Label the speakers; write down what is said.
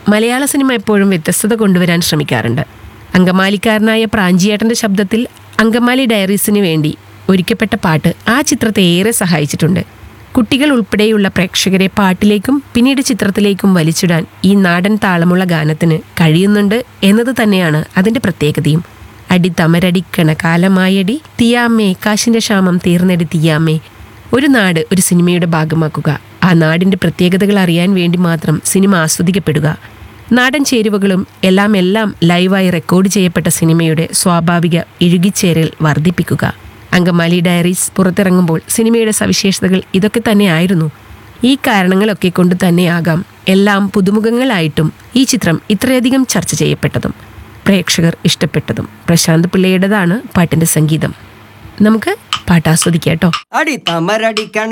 Speaker 1: മലയാള സിനിമ എപ്പോഴും വ്യത്യസ്തത കൊണ്ടുവരാൻ ശ്രമിക്കാറുണ്ട് അങ്കമാലിക്കാരനായ പ്രാഞ്ചിയേട്ടന്റെ ശബ്ദത്തിൽ അങ്കമാലി ഡയറീസിന് വേണ്ടി ഒരുക്കപ്പെട്ട പാട്ട് ആ ചിത്രത്തെ ഏറെ സഹായിച്ചിട്ടുണ്ട് കുട്ടികൾ ഉൾപ്പെടെയുള്ള പ്രേക്ഷകരെ പാട്ടിലേക്കും പിന്നീട് ചിത്രത്തിലേക്കും വലിച്ചിടാൻ ഈ നാടൻ താളമുള്ള ഗാനത്തിന് കഴിയുന്നുണ്ട് എന്നത് തന്നെയാണ് അതിന്റെ പ്രത്യേകതയും അടി തമരടിക്കണ കാലമായടി തീയാമ്മേ കാശിന്റെ ക്ഷാമം തീർന്നെടി തീയാമ്മേ ഒരു നാട് ഒരു സിനിമയുടെ ഭാഗമാക്കുക ആ നാടിന്റെ പ്രത്യേകതകൾ അറിയാൻ വേണ്ടി മാത്രം സിനിമ ആസ്വദിക്കപ്പെടുക നാടൻ ചേരുവകളും എല്ലാം എല്ലാം ലൈവായി റെക്കോർഡ് ചെയ്യപ്പെട്ട സിനിമയുടെ സ്വാഭാവിക ഇഴുകിച്ചേരൽ വർദ്ധിപ്പിക്കുക അങ്കമാലി ഡയറീസ് പുറത്തിറങ്ങുമ്പോൾ സിനിമയുടെ സവിശേഷതകൾ ഇതൊക്കെ തന്നെയായിരുന്നു ഈ കാരണങ്ങളൊക്കെ കൊണ്ട് തന്നെയാകാം എല്ലാം പുതുമുഖങ്ങളായിട്ടും ഈ ചിത്രം ഇത്രയധികം ചർച്ച ചെയ്യപ്പെട്ടതും പ്രേക്ഷകർ ഇഷ്ടപ്പെട്ടതും പ്രശാന്ത് പിള്ളയുടേതാണ് പാട്ടിന്റെ സംഗീതം നമുക്ക് പാട്ട് ആസ്വദിക്കാം കേട്ടോ
Speaker 2: അടി തമരടിക്കണ